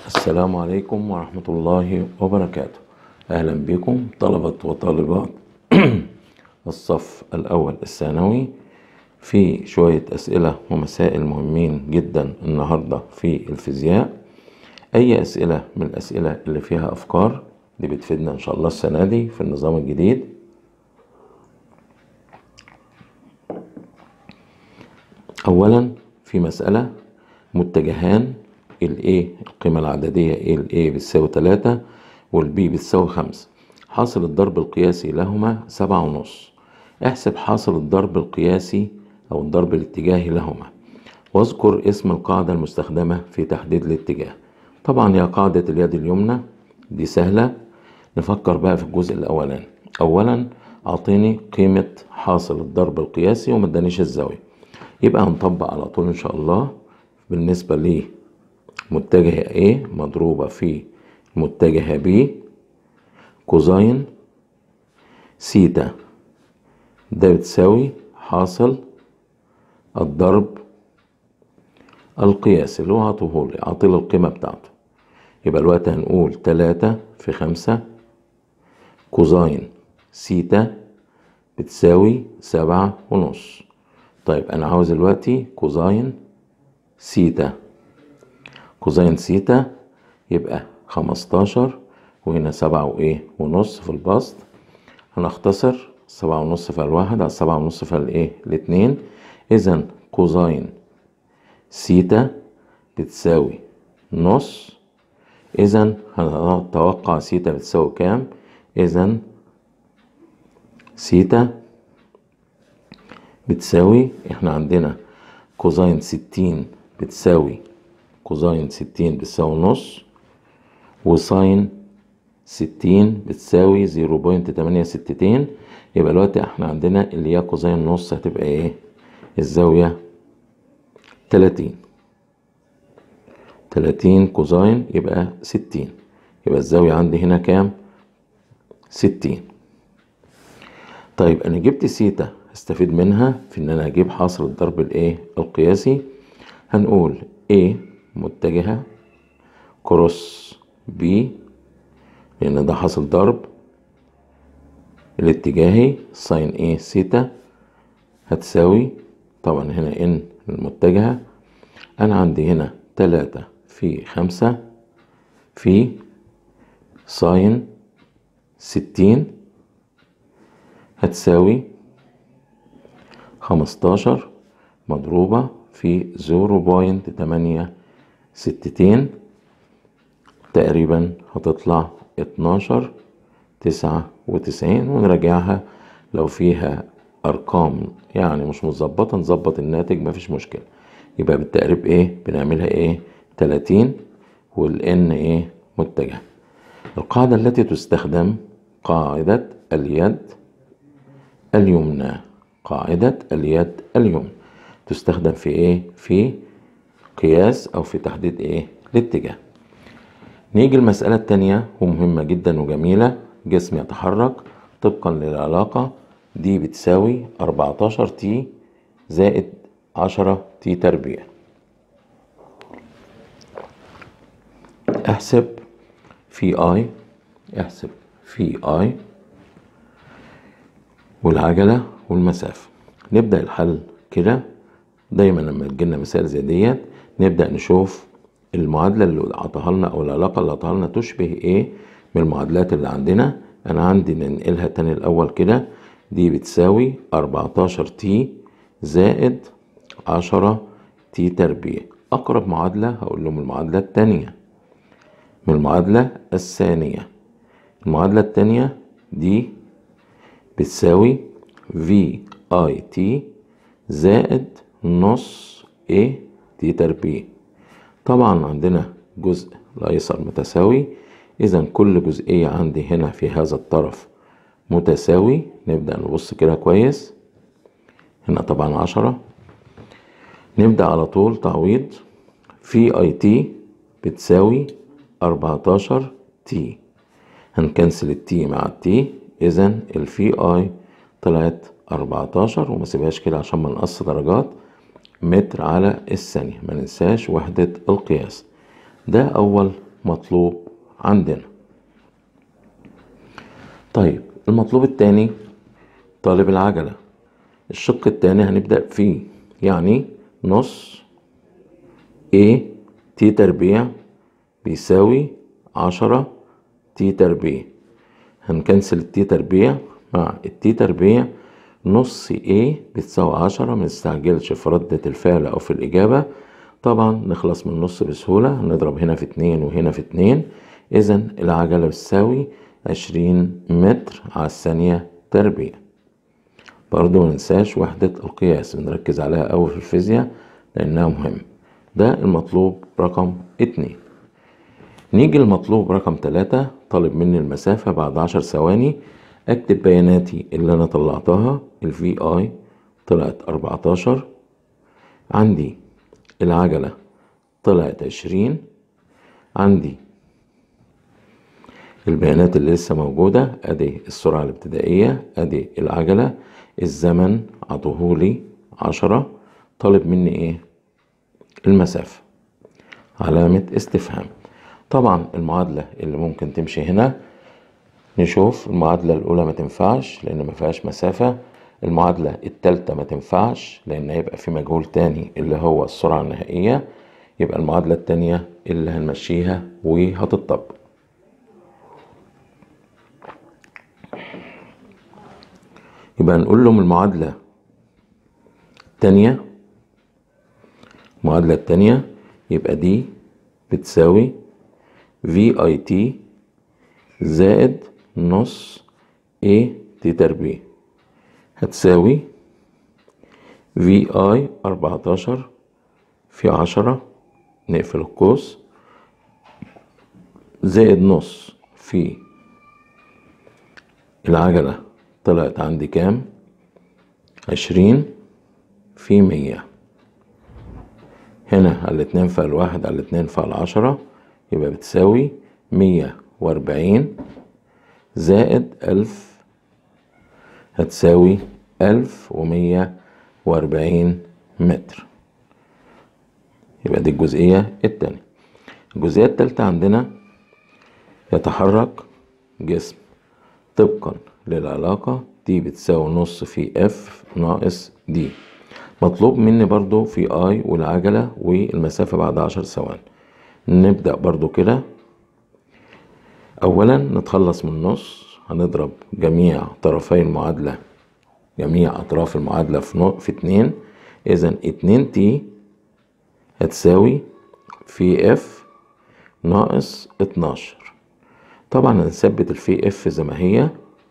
السلام عليكم ورحمة الله وبركاته أهلا بكم طلبة وطالبات الصف الأول الثانوي في شوية أسئلة ومسائل مهمين جدا النهاردة في الفيزياء أي أسئلة من الأسئلة اللي فيها أفكار دي بتفيدنا إن شاء الله السنة دي في النظام الجديد أولا في مسألة متجهان ال A القيمة العددية ال A بتساوي تلاتة وال B بتساوي خمسة حاصل الضرب القياسي لهما سبعة ونص احسب حاصل الضرب القياسي أو الضرب الاتجاهي لهما واذكر اسم القاعدة المستخدمة في تحديد الاتجاه طبعا هي قاعدة اليد اليمنى دي سهلة نفكر بقى في الجزء الأولاني أولا أعطيني قيمة حاصل الضرب القياسي وما ادانيش الزاوية يبقى هنطبق على طول إن شاء الله بالنسبة لي متجهة A مضروبة في متجهة B كوزين سيتا ده بتساوي حاصل الضرب القياسي اللي هو عطوهولي عطيل القيمة بتاعته يبقى الوقت هنقول تلاتة في خمسة كوزين سيتا بتساوي سبعة ونص طيب أنا عاوز دلوقتي كوزين سيتا كوزين سيتا يبقى خمستاشر وهنا سبعة وإيه ونص في البسط هنختصر سبعة ونص في الواحد على سبعة ونص في الإيه الاتنين إذا كوزين سيتا بتساوي نص إذا هنتوقع سيتا بتساوي كام إذا سيتا بتساوي احنا عندنا كوزين ستين بتساوي كوزين ستين بتساوي نص وساين ستين بتساوي زيرو بوينت تمانية ستتين يبقى الوقت احنا عندنا اللي هي كوزين نص هتبقى ايه الزاوية تلاتين تلاتين كوزين يبقى ستين يبقى الزاوية عندي هنا كام ستين طيب انا جبت سيتا استفيد منها في ان انا اجيب حاصل الضرب الايه القياسي هنقول A متجهة كروس B لان ده حاصل ضرب الاتجاهي ساين A سيتا هتساوي طبعا هنا ان المتجهة انا عندي هنا تلاتة في خمسة في ساين ستين هتساوي خمستاشر مضروبة في زيرو بوينت تمانية ستتين تقريبا هتطلع اتناشر تسعة وتسعين ونراجعها لو فيها أرقام يعني مش متظبطة نظبط الناتج مفيش مشكلة يبقى بالتقريب ايه بنعملها ايه تلاتين والان ايه متجه القاعدة التي تستخدم قاعدة اليد اليمنى قاعدة اليد اليمنى تستخدم في ايه في قياس او في تحديد ايه الاتجاه نيجي المسألة التانية ومهمة جدا وجميلة جسم يتحرك طبقا للعلاقة دي بتساوي 14 تي زائد 10 تي تربيع احسب في اي احسب في اي والعجلة والمسافة نبدأ الحل كده دايما لما تجيلنا مسائل زي ديت نبدأ نشوف المعادلة اللي عطاها لنا أو العلاقة اللي عطاها لنا تشبه إيه من المعادلات اللي عندنا أنا عندي ننقلها تاني الأول كده دي بتساوي 14 تي زائد 10 تي تربيع أقرب معادلة هقول لهم المعادلة التانية من المعادلة الثانية المعادلة التانية دي بتساوي في اي تي زائد نص ايه تي تربيع طبعا عندنا جزء الايسر متساوي اذا كل جزئية عندي هنا في هذا الطرف متساوي نبدأ نبص كده كويس هنا طبعا عشرة نبدأ على طول تعويض في اي تي بتساوي أربعتاشر تي هنكنسل التي مع التي اذا الفي اي طلعت 14 وما سيبهاش كده عشان ما نقص درجات متر على الثانية ما ننساش وحدة القياس ده أول مطلوب عندنا طيب المطلوب التاني طالب العجلة الشق التاني هنبدأ فيه يعني نص A تي تربيع بيساوي عشرة تي تربيع هنكنسل التي تربيع مع التي تربيع نص A بتساوي عشرة منستعجلش في ردة الفعل أو في الإجابة طبعا نخلص من النص بسهولة هنضرب هنا في اتنين وهنا في اتنين إذا العجلة بتساوي عشرين متر على الثانية تربيع برضو مننساش وحدة القياس بنركز عليها أوي في الفيزياء لأنها مهم ده المطلوب رقم اتنين نيجي المطلوب رقم تلاتة طالب مني المسافة بعد عشر ثواني أكتب بياناتي اللي أنا طلعتها ال VI طلعت أربعتاشر عندي العجلة طلعت عشرين عندي البيانات اللي لسه موجودة ادي السرعة الابتدائية ادي العجلة الزمن عطوهولي عشرة طالب مني ايه المسافة علامة استفهام طبعا المعادلة اللي ممكن تمشي هنا نشوف المعادلة الأولى ما تنفعش لأن ما فيهاش مسافة المعادلة التالتة ما تنفعش لأن هيبقى في مجهول تاني اللي هو السرعة النهائية يبقى المعادلة التانية اللي هنمشيها وهتطبق يبقى نقول لهم المعادلة التانية المعادلة التانية يبقى دي بتساوي في اي تي زائد نص اي تي تربيع هتساوي في اي اربعتاشر في عشرة نقفل القوس زائد نص في العجلة طلعت عندي كام عشرين في مية هنا على الاتنين فال واحد على الاتنين فال عشرة يبقى بتساوي مية واربعين زائد ألف هتساوي ألف ومية واربعين متر يبقى دي الجزئية التانية الجزئية التالتة عندنا يتحرك جسم طبقا للعلاقة دي بتساوي نص في اف ناقص دي مطلوب مني برضو في اي والعجلة والمسافة بعد عشر ثواني نبدأ برضو كده اولا نتخلص من النص هنضرب جميع طرفي المعادلة جميع اطراف المعادلة في, نو... في اتنين اذا اتنين تي هتساوي في اف ناقص اتناشر طبعا هنثبت الفي اف زي ما هي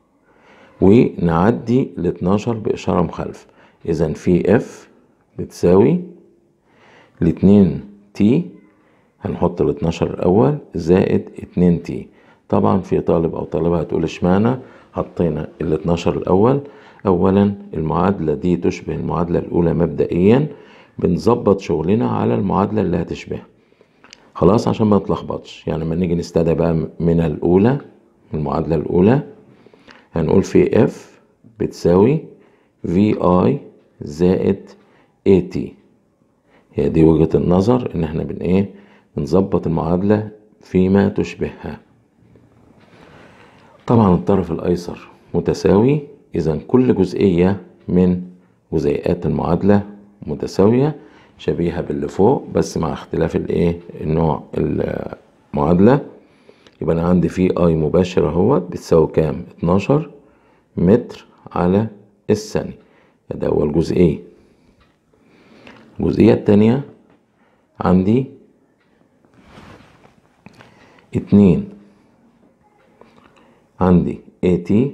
ونعدي ال 12 بإشارة مخالفة إذا في اف بتساوي الاتنين تي هنحط ال 12 الأول زائد اتنين تي طبعا في طالب أو طالبة هتقول اشمعنى حطينا ال 12 الأول أولا المعادلة دي تشبه المعادلة الأولى مبدئيا بنظبط شغلنا على المعادلة اللي هتشبهها خلاص عشان ما نتلخبطش يعني لما نيجي نستدعي بقى من الأولى المعادلة الأولى هنقول في اف بتساوي في اي زائد اي تي هي دي وجهة النظر ان احنا بن ايه بنظبط المعادلة فيما تشبهها طبعا الطرف الايسر متساوي اذا كل جزئية من جزيئات المعادلة متساوية شبيهة باللي فوق بس مع اختلاف الايه النوع المعادلة يبقى انا عندي في اي مباشر اهوت بتساوي كام 12 متر على الثانية ده اول جزئية الجزئية التانية عندي اتنين عندي اي تي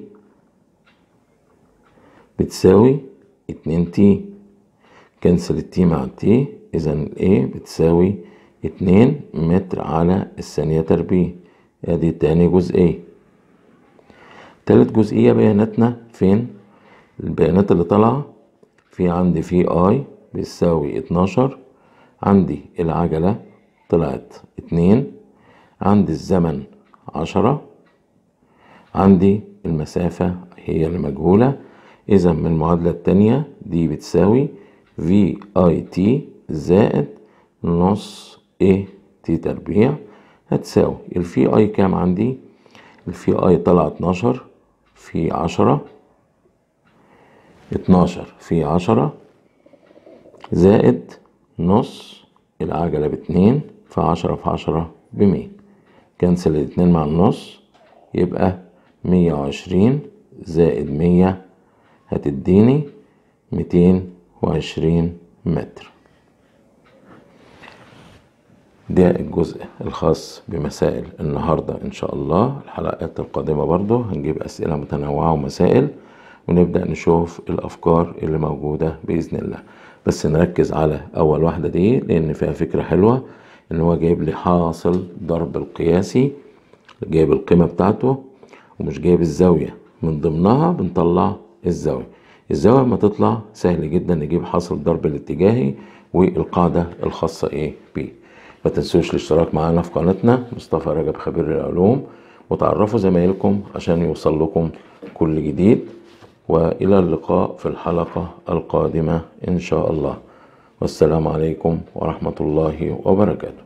بتساوي اتنين تي كنسل التي مع التي اذا الاي بتساوي اتنين متر على الثانية تربيع ادي تاني جزئية تالت جزئية بياناتنا فين البيانات اللي طالعة في عندي في اي بيساوي اتناشر عندي العجلة طلعت اتنين عندي الزمن عشرة عندي المسافة هي المجهولة إذا من المعادلة التانية دي بتساوي في اي تي زائد نص ايه تي تربيع هتساوي الفي اي كام عندي الفي اي طلع اتناشر في عشرة اتناشر في عشرة زائد نص العجلة باتنين في عشرة في عشرة بمية كنسل الاتنين مع النص يبقى مية وعشرين زائد مية هتديني ميتين وعشرين متر ده الجزء الخاص بمسائل النهاردة إن شاء الله الحلقات القادمة برضو هنجيب أسئلة متنوعة ومسائل ونبدأ نشوف الأفكار اللي موجودة بإذن الله بس نركز على أول واحدة دي لأن فيها فكرة حلوة إن هو جايب لي حاصل ضرب القياسي جايب القيمة بتاعته ومش جايب الزاوية من ضمنها بنطلع الزاوية الزاوية لما تطلع سهل جدا نجيب حاصل ضرب الاتجاهي والقاعدة الخاصة ايه بيه ما تنسوش الاشتراك معنا في قناتنا مصطفى رجب خبير العلوم وتعرفوا زمايلكم عشان يوصل لكم كل جديد والى اللقاء في الحلقة القادمة ان شاء الله والسلام عليكم ورحمة الله وبركاته